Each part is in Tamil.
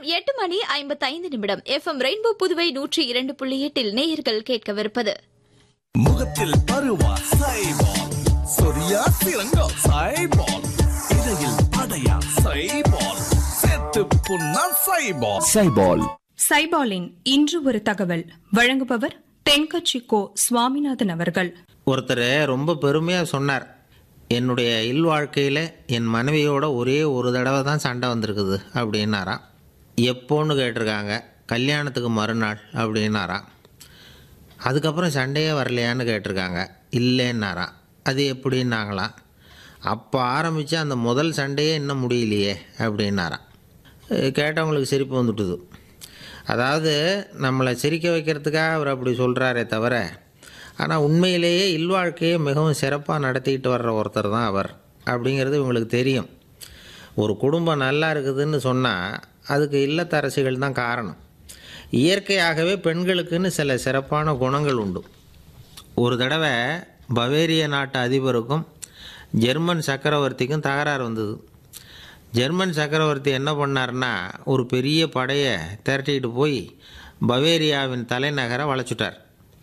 எட்டு மணி ஐம்பத்தைந்து நிமிடம் எஃப்எம் ரெயின்போ புதுவை நூற்றி இரண்டு புள்ளி எட்டில் நேயர்கள் கேட்கவிருப்பது முகத்தில் பருவா சைபால் சொரியா சிறங்கோ சைபால் இடையில் படையா சைபால் செத்து புண்ணா சைபால் சைபால் சைபாலின் இன்று ஒரு தகவல் வழங்குபவர் தென்கட்சி கோ சுவாமிநாதன் அவர்கள் ஒருத்தர் ரொம்ப பெருமையாக சொன்னார் என்னுடைய இல்வாழ்க்கையில் என் மனைவியோட ஒரே ஒரு தடவை தான் சண்டை வந்திருக்குது அப்படின்னாராம் எப்போன்னு கேட்டிருக்காங்க கல்யாணத்துக்கு மறுநாள் அப்படின்னாராம் அதுக்கப்புறம் சண்டையே வரலையான்னு கேட்டிருக்காங்க இல்லைன்னாராம் அது எப்படின்னாங்களாம் அப்போ ஆரம்பித்த அந்த முதல் சண்டையே இன்னும் முடியலையே அப்படின்னாராம் அஹ் கேட்டவங்களுக்கு சிரிப்பு வந்துட்டுது அதாவது நம்மளை சிரிக்க வைக்கிறதுக்காக அவர் அப்படி சொல்கிறாரே தவிர ஆனால் உண்மையிலேயே இல்வாழ்க்கையை மிகவும் சிறப்பாக நடத்திக்கிட்டு வர்ற ஒருத்தர் தான் அவர் அப்படிங்கிறது இவங்களுக்கு தெரியும் ஒரு குடும்பம் நல்லா இருக்குதுன்னு சொன்னால் அதுக்கு இல்லத்தரசிகள் தான் காரணம் இயற்கையாகவே பெண்களுக்குன்னு சில சிறப்பான குணங்கள் உண்டு ஒரு தடவை பவேரிய நாட்டு அதிபருக்கும் ஜெர்மன் சக்கரவர்த்திக்கும் தகராறு வந்தது ஜெர்மன் சக்கரவர்த்தி என்ன பண்ணார்னா ஒரு பெரிய படையை திரட்டிக்கிட்டு போய் பவேரியாவின் தலைநகரை வளைச்சுட்டார்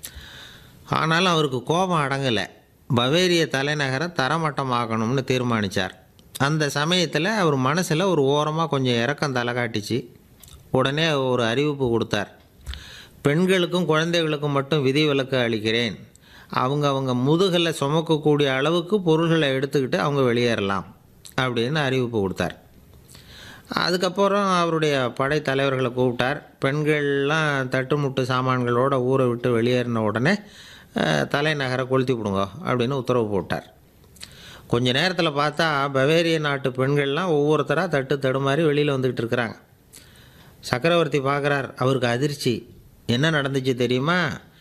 ஆனாலும் அவருக்கு கோபம் அடங்கலை பவேரிய தலைநகரை தரமட்டமாக்கணும்னு தீர்மானித்தார் அந்த சமயத்தில் அவர் மனசில் ஒரு ஓரமாக கொஞ்சம் இறக்கம் தலை காட்டிச்சு உடனே ஒரு அறிவிப்பு கொடுத்தார் பெண்களுக்கும் குழந்தைகளுக்கும் மட்டும் விதிவிலக்கு அளிக்கிறேன் அவங்க அவங்க முதுகில் சுமக்கக்கூடிய அளவுக்கு பொருள்களை எடுத்துக்கிட்டு அவங்க வெளியேறலாம் அப்படின்னு அறிவிப்பு கொடுத்தார் அதுக்கப்புறம் அவருடைய படைத்தலைவர்களை கூப்பிட்டார் பெண்கள்லாம் தட்டுமுட்டு சாமான்களோட ஊரை விட்டு வெளியேறின உடனே அஹ், தலைநகரை கொளுத்தி விடுங்க அப்படின்னு உத்தரவு போட்டார் கொஞ்ச நேரத்தில் பார்த்தா பவேரிய நாட்டு பெண்கள்லாம் ஒவ்வொருத்தராக தட்டு தடுமாறி வெளியில் வந்துக்கிட்டு இருக்கிறாங்க சக்கரவர்த்தி பார்க்குறார் அவருக்கு அதிர்ச்சி என்ன நடந்துச்சு தெரியுமா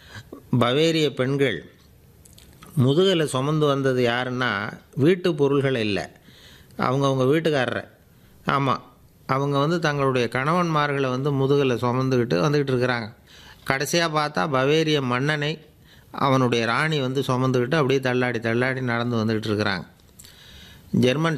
பவேரிய பெண்கள் முதுகில் சுமந்து வந்தது யாருன்னா வீட்டு பொருள்கள் இல்லை அவங்கவுங்க வீட்டுக்காரரை ஆமாம் அவங்க வந்து தங்களுடைய கணவன்மார்களை வந்து முதுகில் சுமந்துக்கிட்டு வந்துக்கிட்டு இருக்கிறாங்க கடைசியாக பார்த்தா பவேரிய மன்னனை அவனுடைய ராணி வந்து சுமந்துக்கிட்டு அப்படியே தள்ளாடி தள்ளாடி நடந்து வந்துக்கிட்டு இருக்கிறாங்க ஜெர்மன்